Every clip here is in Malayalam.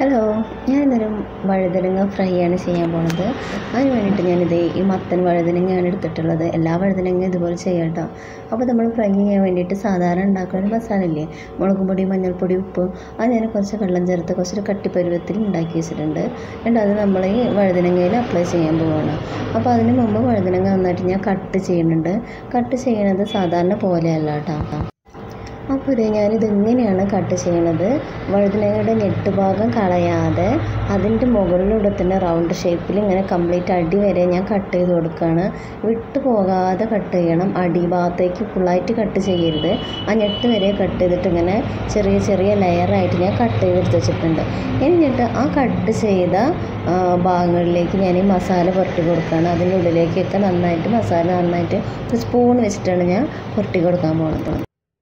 ഹലോ ഞാനിന്നൊരു വഴുതനങ്ങ ഫ്രൈ ആണ് ചെയ്യാൻ പോണത് അതിന് വേണ്ടിയിട്ട് ഞാനിത് ഈ മത്തൻ വഴുതനങ്ങയാണ് എടുത്തിട്ടുള്ളത് എല്ലാ വഴുതനങ്ങ ഇതുപോലെ ചെയ്യാം കേട്ടോ അപ്പോൾ നമ്മൾ ഫ്രൈ ചെയ്യാൻ വേണ്ടിയിട്ട് സാധാരണ ഉണ്ടാക്കുന്ന ഒരു മസാല ഇല്ലേ മുളകും പൊടി മഞ്ഞൾപ്പൊടി ഉപ്പ് അത് ഞാൻ കുറച്ച് വെള്ളം ചേർത്ത് കുറച്ചൊരു കട്ടിപ്പരുവത്തിൽ ഉണ്ടാക്കി വെച്ചിട്ടുണ്ട് എന്നിട്ട് അത് നമ്മൾ ഈ വഴുതനങ്ങയിൽ അപ്ലൈ ചെയ്യാൻ പോവുകയാണ് അപ്പോൾ അതിന് മുമ്പ് വഴുതനങ്ങ നന്നായിട്ട് ഞാൻ കട്ട് ചെയ്യുന്നുണ്ട് കട്ട് ചെയ്യണത് സാധാരണ പോലെയല്ല കേട്ടോ അപ്പോൾ ഇത് ഞാനിത് ഇങ്ങനെയാണ് കട്ട് ചെയ്യണത് വഴുതനങ്ങയുടെ നെട്ട് ഭാഗം കളയാതെ അതിൻ്റെ മുകളിലൂടെ തന്നെ റൗണ്ട് ഷേപ്പിൽ ഇങ്ങനെ കംപ്ലീറ്റ് അടി വരെ ഞാൻ കട്ട് ചെയ്ത് കൊടുക്കുകയാണ് വിട്ടു പോകാതെ കട്ട് ചെയ്യണം അടിഭാഗത്തേക്ക് ഫുള്ളായിട്ട് കട്ട് ചെയ്യരുത് ആ ഞെട്ട് വരെ കട്ട് ചെയ്തിട്ട് ഇങ്ങനെ ചെറിയ ചെറിയ ലെയറായിട്ട് ഞാൻ കട്ട് ചെയ്തെടുത്ത് വെച്ചിട്ടുണ്ട് എന്നിട്ട് ആ കട്ട് ചെയ്ത ആ, ഭാഗങ്ങളിലേക്ക് ഞാൻ ഈ മസാല പുരട്ടി കൊടുക്കുകയാണ് അതിൻ്റെ ഉള്ളിലേക്കൊക്കെ നന്നായിട്ട് മസാല നന്നായിട്ട് ഒരു സ്പൂൺ വെച്ചിട്ടാണ് ഞാൻ പുരട്ടി കൊടുക്കാൻ പോകുന്നത്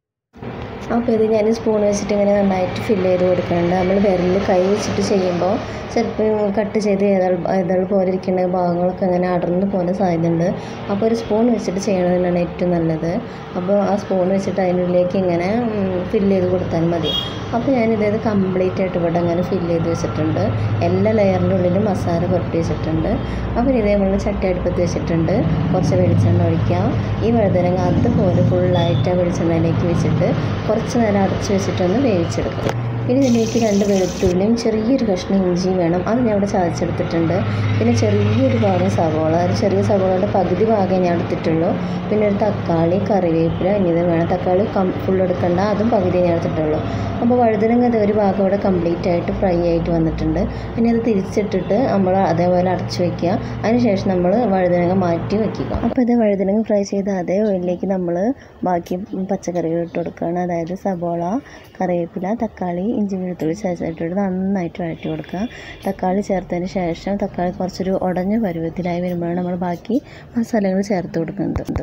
അപ്പോൾ ഇത് ഞാൻ സ്പൂൺ വെച്ചിട്ട് ഇങ്ങനെ നന്നായിട്ട് ഫില്ല് ചെയ്ത് കൊടുക്കുന്നുണ്ട് നമ്മൾ വിരലിൽ കൈ വെച്ചിട്ട് ചെയ്യുമ്പോൾ ചിലപ്പോൾ കട്ട് ചെയ്ത് ഏതാൾ ഏതാൾ പോലെ ഇരിക്കുന്ന ഭാഗങ്ങളൊക്കെ അങ്ങനെ അടർന്ന് പോലെ സാധ്യതയുണ്ട് അപ്പോൾ ഒരു സ്പൂൺ വെച്ചിട്ട് ചെയ്യണതിനാണ് ഏറ്റവും നല്ലത് അപ്പോൾ ആ സ്പൂൺ വെച്ചിട്ട് അതിനുള്ളിലേക്ക് ഇങ്ങനെ ഫില്ല് ചെയ്ത് കൊടുത്താൽ മതി അപ്പോൾ ഞാനിതേത് കംപ്ലീറ്റ് ആയിട്ട് ഇവിടെ ഇങ്ങനെ ഫില്ല് ചെയ്ത് വെച്ചിട്ടുണ്ട് എല്ലാ ലെയറിൻ്റെ ഉള്ളിലും മസാല പുരട്ടി വെച്ചിട്ടുണ്ട് അപ്പോൾ ഇതേ നമ്മൾ ചട്ടി അടുപ്പത്ത് വെച്ചിട്ടുണ്ട് കുറച്ച് വെളിച്ചെണ്ണ ഒഴിക്കാം ഈ വഴുതനങ്ങ അതുപോലെ ഫുള്ളായിട്ട് ആ വെളിച്ചെണ്ണയിലേക്ക് വെച്ചിട്ട് കുറച്ച് നേരം അടച്ച് വെച്ചിട്ടൊന്ന് വേവിച്ചെടുക്കാം ഇനി ഇതിലേക്ക് രണ്ട് വെളുത്തുള്ളിയും ചെറിയൊരു കഷ്ണം ഇഞ്ചിയും വേണം അത് ഞാൻ ഇവിടെ ചതച്ചെടുത്തിട്ടുണ്ട് പിന്നെ ചെറിയൊരു ഭാഗം സവോള ഒരു ചെറിയ സവോളയുടെ പകുതി ഭാഗമേ ഞാൻ എടുത്തിട്ടുള്ളൂ പിന്നെ ഒരു തക്കാളി കറിവേപ്പില ഇനിത് വേണം തക്കാളി കം ഫുൾ എടുക്കണ്ട അതും പകുതി ഞാൻ എടുത്തിട്ടുള്ളൂ അപ്പോൾ വഴുതനങ്ങ ഇത് ഒരു ഭാഗം ഇവിടെ കംപ്ലീറ്റ് ആയിട്ട് ഫ്രൈ ആയിട്ട് വന്നിട്ടുണ്ട് ഇനി അത് തിരിച്ചിട്ടിട്ട് നമ്മൾ അതേപോലെ അടച്ചു വെക്കുക അതിനുശേഷം നമ്മൾ വഴുതനങ്ങ മാറ്റി വെക്കുക അപ്പോൾ ഇത് വഴുതനങ്ങ ഫ്രൈ ചെയ്ത അതേ ഓയിലിലേക്ക് നമ്മൾ ബാക്കി പച്ചക്കറികൾ ഇട്ട് കൊടുക്കുകയാണ് അതായത് സബോള കറിവേപ്പില തക്കാളി ഇഞ്ചി വെളുത്തുള്ളി ചതച്ചിട്ടിട്ട് നന്നായിട്ട് വഴറ്റി കൊടുക്കുക തക്കാളി ചേർത്തതിന് ശേഷം തക്കാളി കുറച്ചൊരു ഉടഞ്ഞ പരുവത്തിലായി വരുമ്പോഴാണ് നമ്മൾ ബാക്കി മസാലകൾ ചേർത്ത് കൊടുക്കുന്നത്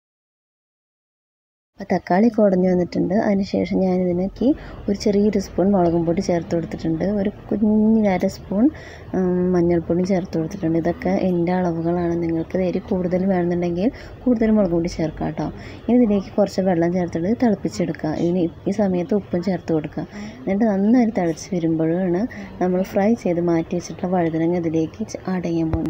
അപ്പോൾ തക്കാളി കുടഞ്ഞു വന്നിട്ടുണ്ട് അതിനുശേഷം ഞാനിതിലേക്ക് ഒരു ചെറിയൊരു സ്പൂൺ മുളകും പൊടി ചേർത്ത് കൊടുത്തിട്ടുണ്ട് ഒരു കുഞ്ഞര സ്പൂൺ ഉം, മഞ്ഞൾപ്പൊടി ചേർത്ത് കൊടുത്തിട്ടുണ്ട് ഇതൊക്കെ എൻ്റെ അളവുകളാണ് നിങ്ങൾക്ക് എരി കൂടുതൽ വേണമെന്നുണ്ടെങ്കിൽ കൂടുതൽ മുളക് പൊടി ചേർക്കാം കേട്ടോ ഇനി ഇതിലേക്ക് കുറച്ച് വെള്ളം ചേർത്തിട്ട് തിളപ്പിച്ചെടുക്കുക ഇനി ഈ സമയത്ത് ഉപ്പും ചേർത്ത് കൊടുക്കുക എന്നിട്ട് നന്നായിട്ട് തിളച്ച് വരുമ്പോഴാണ് നമ്മൾ ഫ്രൈ ചെയ്ത് മാറ്റി വെച്ചിട്ടുള്ള വഴുതനങ്ങ ഇതിലേക്ക് ആഡ് ചെയ്യാൻ പോകുന്നത്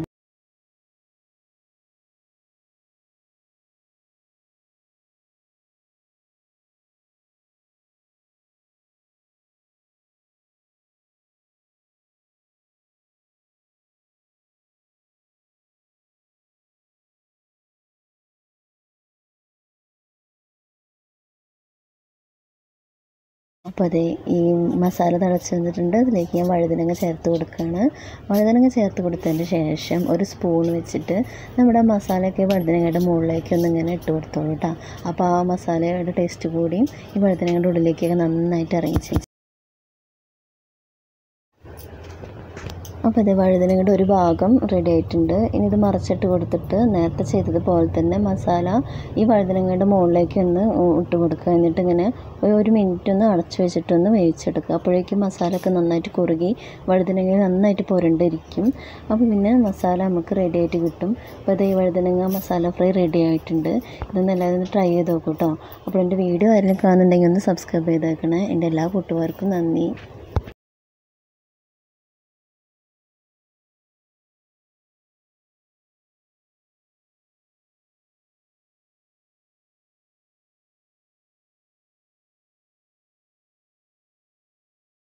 അപ്പോൾ അതെ ഈ മസാല തിളച്ച് വന്നിട്ടുണ്ട് അതിലേക്ക് ഞാൻ വഴുതനങ്ങ ചേർത്ത് കൊടുക്കുകയാണ് വഴുതനങ്ങ ചേർത്ത് കൊടുത്തതിന് ശേഷം ഒരു സ്പൂൺ വെച്ചിട്ട് നമ്മുടെ മസാലയൊക്കെ വഴുതനങ്ങയുടെ മുകളിലേക്ക് ഒന്ന് ഇങ്ങനെ ഇട്ട് കൊടുത്തോളൂ കേട്ടോ അപ്പോൾ ആ മസാലയുടെ ടേസ്റ്റ് കൂടിയും ഈ വഴുതനങ്ങയുടെ ഉള്ളിലേക്കൊക്കെ നന്നായിട്ട് ഇറങ്ങി അപ്പോൾ ഇത് വഴുതനങ്ങയുടെ ഒരു ഭാഗം റെഡി ആയിട്ടുണ്ട് ഇനി ഇത് മറച്ചിട്ട് കൊടുത്തിട്ട് നേരത്തെ ചെയ്തതുപോലെ തന്നെ മസാല ഈ വഴുതനങ്ങയുടെ മുകളിലേക്ക് ഒന്ന് ഇട്ട് കൊടുക്കുക എന്നിട്ട് ഇങ്ങനെ ഒരു ഒരു മിനിറ്റ് ഒന്ന് അടച്ചു വെച്ചിട്ടൊന്ന് വേവിച്ചെടുക്കുക അപ്പോഴേക്കും മസാല ഒക്കെ നന്നായിട്ട് കുറുകി വഴുതനങ്ങ നന്നായിട്ട് പുരണ്ടിരിക്കും അപ്പോൾ പിന്നെ മസാല നമുക്ക് റെഡി ആയിട്ട് കിട്ടും അപ്പോൾ ഇത് ഈ വഴുതനങ്ങ മസാല ഫ്രൈ റെഡി ആയിട്ടുണ്ട് ഇതൊന്ന് എല്ലാവരും ഒന്ന് ട്രൈ ചെയ്ത് നോക്കൂ കേട്ടോ അപ്പോൾ എൻ്റെ വീഡിയോ ആരെങ്കിലും കാണുന്നുണ്ടെങ്കിൽ ഒന്ന് സബ്സ്ക്രൈബ് ചെയ്തേക്കണേ എൻ്റെ എല്ലാ കൂട്ടുകാർക്കും നന്ദി